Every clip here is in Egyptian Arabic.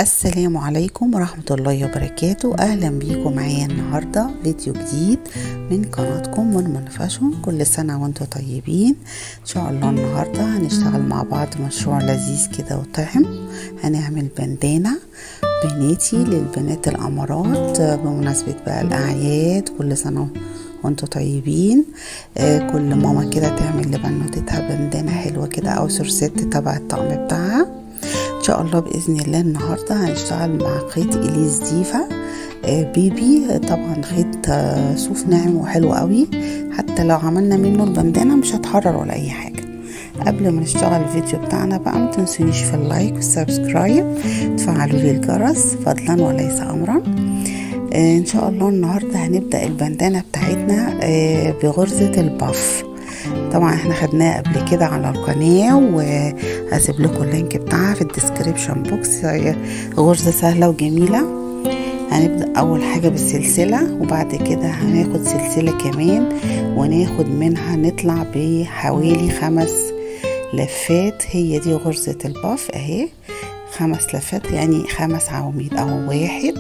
السلام عليكم ورحمة الله وبركاته أهلا بيكم معايا النهاردة فيديو جديد من قناتكم مرمن فاشون كل سنة وانتم طيبين إن شاء الله النهاردة هنشتغل مع بعض مشروع لذيذ كده وطعم هنعمل بندانة بناتي للبنات الأمارات بمناسبة بقى الأعياد كل سنة وانتوا طيبين آه كل ماما كده تعمل لبنوتتها بندانة حلوة كده أو سورسيت تبع الطقم بتاعها ان شاء الله باذن الله النهارده هنشتغل مع خيط اليز ديفا آه بيبي طبعا خيط آه صوف ناعم وحلو قوي حتى لو عملنا منه البندانه مش هتحرر ولا اي حاجه قبل ما نشتغل الفيديو بتاعنا بقى ما تنسونيش في اللايك والسبسكرايب تفعلوا لي الجرس فضلا وليس امرا آه ان شاء الله النهارده هنبدا البندانه بتاعتنا بغرزه الباف طبعا احنا خدناها قبل كده على القناة وهسيب لكم اللينك بتاعها في الديسكريبشن بوكس هي غرزة سهلة وجميلة هنبدأ أول حاجة بالسلسلة وبعد كده هناخد سلسلة كمان وناخد منها نطلع بحوالي خمس لفات هي دي غرزة الباف اهي خمس لفات يعني خمس عواميد اهو واحد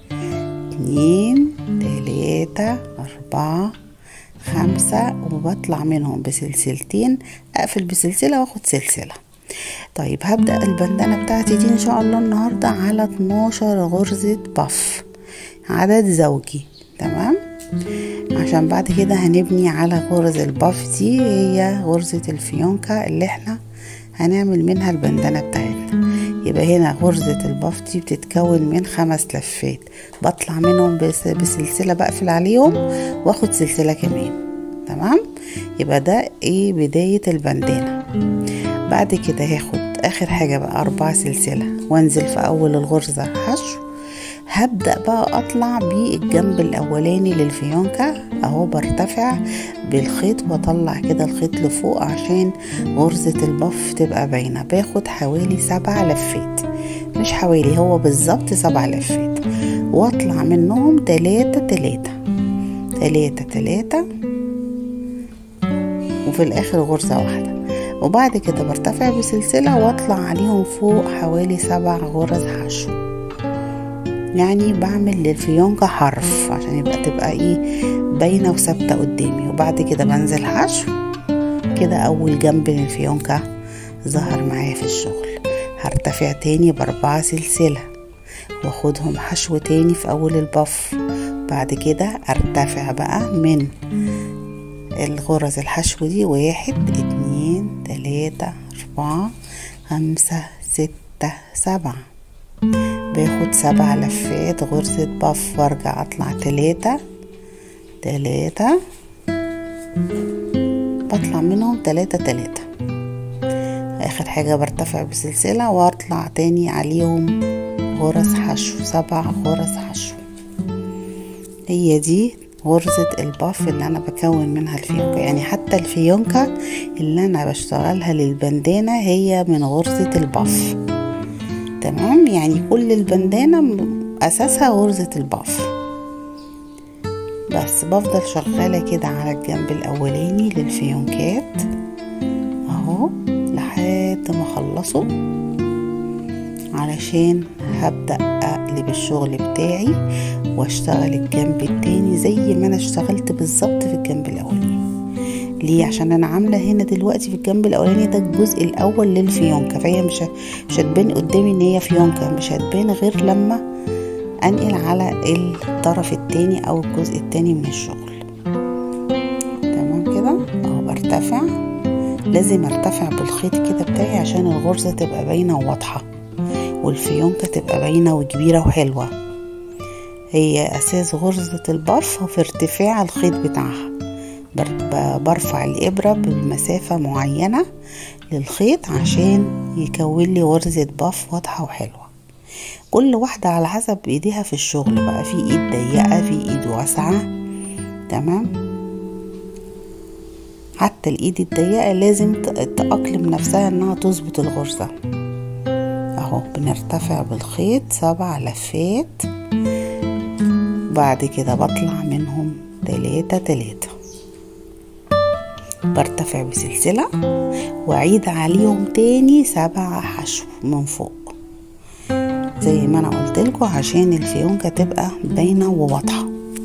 اتنين تلاتة اربعة خمسة وبطلع منهم بسلسلتين اقفل بسلسلة واخد سلسلة طيب هبدأ البندانة بتاعتي دي ان شاء الله النهاردة على 12 غرزة باف عدد زوجي تمام عشان بعد كده هنبني على غرز الباف دي هي غرزة الفيونكة اللي احنا هنعمل منها البندانة بتاعتنا يبقى هنا غرزة الباف دي بتتكون من خمس لفات بطلع منهم بس بسلسلة بقفل عليهم واخد سلسلة كمان تمام يبقى ده ايه بداية البندانة بعد كده هاخد اخر حاجة بقى اربع سلسلة وانزل في اول الغرزة حشو هبدأ بقى اطلع بالجنب الاولاني للفيونكة اهو برتفع بالخيط واطلع كده الخيط لفوق عشان غرزة البف تبقى باينة باخد حوالي سبع لفات مش حوالي هو بالظبط سبع لفات واطلع منهم تلاتة تلاتة تلاتة تلاتة وفي الاخر غرزة واحدة وبعد كده برتفع بسلسلة واطلع عليهم فوق حوالي سبع غرز حشو يعني بعمل للفيونكة حرف عشان يبقى تبقى ايه باينة وثابتة قدامي وبعد كده بنزل حشو كده اول جنب للفيونكة ظهر معايا في الشغل هرتفع تاني باربعة سلسلة واخدهم حشو تاني في اول البف بعد كده ارتفع بقى من الغرز الحشو دي واحد اتنين تلاتة اربعة خمسة ستة سبعة باخد سبع لفات غرزة بف وارجع اطلع تلاتة تلاتة بطلع منهم تلاتة تلاتة اخر حاجة برتفع بسلسلة واطلع تاني عليهم غرز حشو سبع غرز حشو هي دي غرزة الباف اللي انا بكون منها الفيونكة يعني حتى الفيونكة اللي انا بشتغلها للبندانة هي من غرزة الباف تمام يعني كل البندانة أساسها غرزة الباف بس بفضل شغالة كده على الجنب الأولاني للفيونكات أهو لحد ما أخلصه علشان هبدأ أقلب الشغل بتاعي واشتغل الجنب التاني زي ما أنا اشتغلت بالظبط في الجنب الأولاني ليه عشان انا عامله هنا دلوقتي في الجنب الاولاني ده الجزء الاول للفيونكه فهي مش مش هتبان قدامي ان هي فيونكه مش هتبان غير لما انقل على الطرف التاني او الجزء التاني من الشغل تمام كده اهو برتفع لازم ارتفع بالخيط كده بتاعي عشان الغرزه تبقى باينه وواضحه والفيونكه تبقى باينه وكبيره وحلوه هي اساس غرزه البرف في ارتفاع الخيط بتاعها برفع الإبرة بمسافة معينة للخيط عشان يكون لي غرزة باف واضحة وحلوة كل واحدة على حسب ايديها في الشغل بقى في ايد ضيقة في ايد واسعة تمام حتى الايد الضيقة لازم تأقلم نفسها انها تظبط الغرزة اهو بنرتفع بالخيط سبع لفات بعد كده بطلع منهم تلاتة تلاتة برتفع بسلسلة وأعيد عليهم تاني سبع حشو من فوق زي ما انا قلت لكم عشان الفيونكة تبقى باينة وواضحة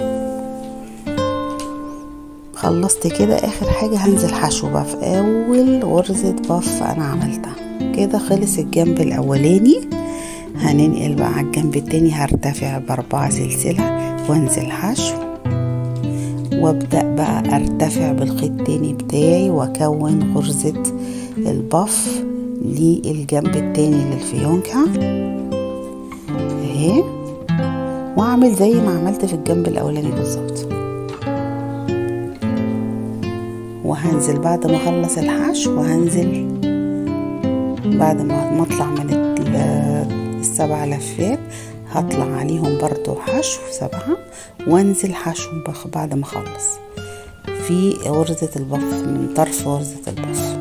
خلصت كده اخر حاجة هنزل حشو بقى في اول غرزة بف انا عملتها كده خلص الجنب الاولاني هننقل بقى على الجنب التاني هرتفع باربعة سلسلة وانزل حشو وابدأ بقى ارتفع بالخيط التاني بتاعي واكون غرزة البف للجنب التاني للفيونكة اهي واعمل زي ما عملت في الجنب الاولاني بالظبط وهنزل بعد ما اخلص الحشو وهنزل بعد ما اطلع من السبع لفات هطلع عليهم برضو حشو سبعة وانزل حشو بعد ما اخلص في غرزة البف من طرف غرزة البف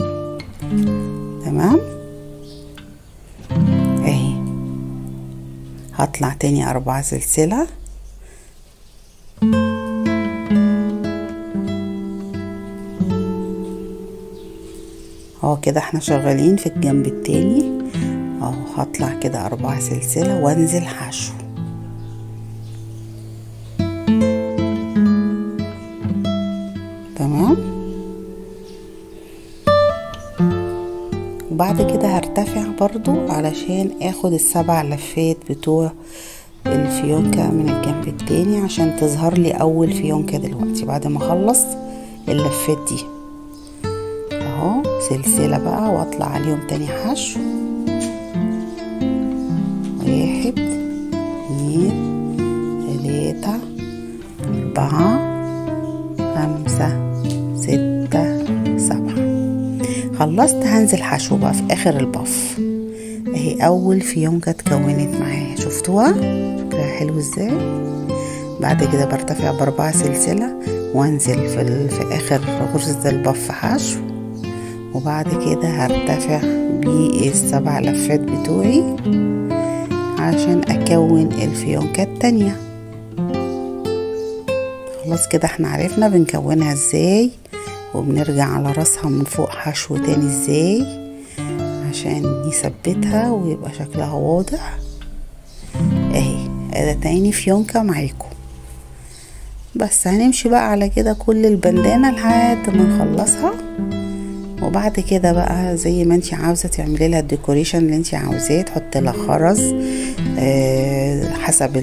تمام اهي هطلع تاني اربعة سلسلة اهو كده احنا شغالين في الجنب التاني اهو هطلع كده اربع سلسلة وانزل حشو تمام وبعد كده هرتفع برضو علشان اخد السبع لفات بتوع الفيونكة من الجنب التاني عشان تظهر لي اول فيونكة دلوقتي بعد ما اخلص اللفات دي اهو سلسلة بقى واطلع عليهم تاني حشو واحد اتنين تلاتة أربعة خمسة ستة سبعة خلصت هنزل حشو بقى في آخر البف اهي أول فيونكة اتكونت معايا شفتوها كده حلو ازاي بعد كده برتفع بأربعة سلسلة وانزل في, في آخر غرزة البف حشو وبعد كده هرتفع بالسبع لفات بتوعي عشان اكون الفيونكة التانية خلاص كده احنا عرفنا بنكونها ازاي وبنرجع على راسها من فوق حشو تاني ازاي عشان يثبتها ويبقى شكلها واضح اهي ادي تاني فيونكة معاكم بس هنمشي بقى على كده كل البندانة لحد ما نخلصها وبعد كده بقى زي ما انت عاوزه تعملي لها الديكوريشن اللي انت عاوزاه تحطي لها خرز اه حسب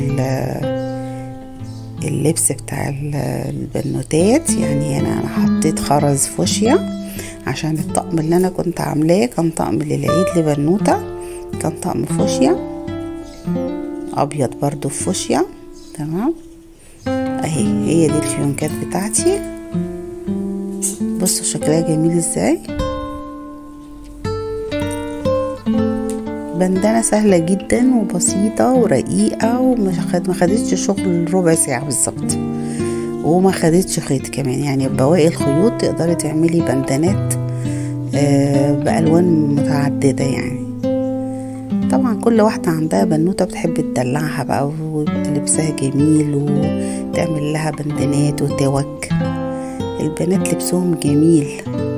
اللبس بتاع البنوتات يعني هنا انا حطيت خرز فوشيا عشان الطقم اللي انا كنت عاملاه كان طقم للعيد لبنوته كان طقم فوشيا ابيض برضو فوشيا تمام اهي هي دي الفيونكات بتاعتي بصوا شكلها جميل ازاي بندانة سهلة جدا وبسيطة ورقيقة وما خدتش شغل ربع ساعة بالظبط وما خدتش خيط كمان يعني بواقي الخيوط تقدري تعملي بندانات بألوان متعددة يعني طبعا كل واحدة عندها بنوتة بتحب تدلعها بقى ولبسها جميل وتعمل لها بندانات وتوك البنات لبسهم جميل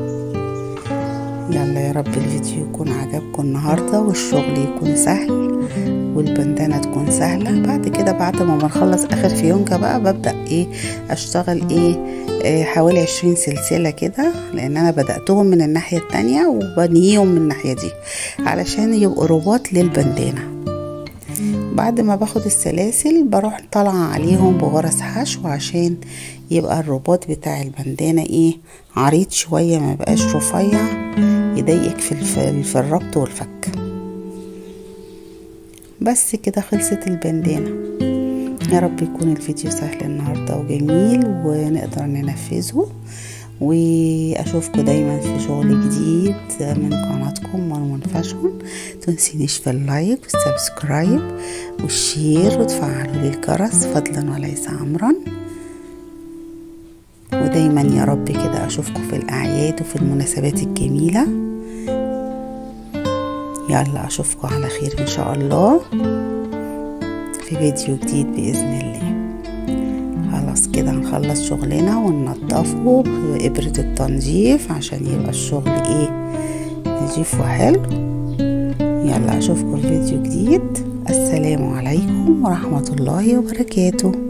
يلا يا رب الفيديو يكون عجبكم النهاردة والشغل يكون سهل والبندانة تكون سهلة بعد كده بعد ما بنخلص اخر فيونكة بقى ببدأ ايه اشتغل ايه, إيه حوالي عشرين سلسلة كده لان انا بدأتهم من الناحية التانية وبنيهم من الناحية دي علشان يبقوا رباط للبندانة بعد ما باخد السلاسل بروح طالعة عليهم بغرز حشو عشان يبقى الرباط بتاع البندانة ايه عريض شوية ما بقاش رفيع يضايقك في, في الربط والفك بس كده خلصت البندانة يا رب يكون الفيديو سهل النهاردة وجميل ونقدر ننفذه واشوفكم دايما في شغل جديد من قناتكم مرمون فاشون تنسينيش في اللايك والسبسكرايب والشير وتفعلوا لي الجرس فضلا وليس امرا ودايما يا رب كده اشوفكم في الاعياد وفي المناسبات الجميله يلا اشوفكم على خير ان شاء الله في فيديو جديد باذن الله خلاص كده هنخلص شغلنا وننضفه بإبرة التنظيف عشان يبقى الشغل ايه نضيف وحلو يلا اشوفكم في فيديو جديد والسلام عليكم ورحمة الله وبركاته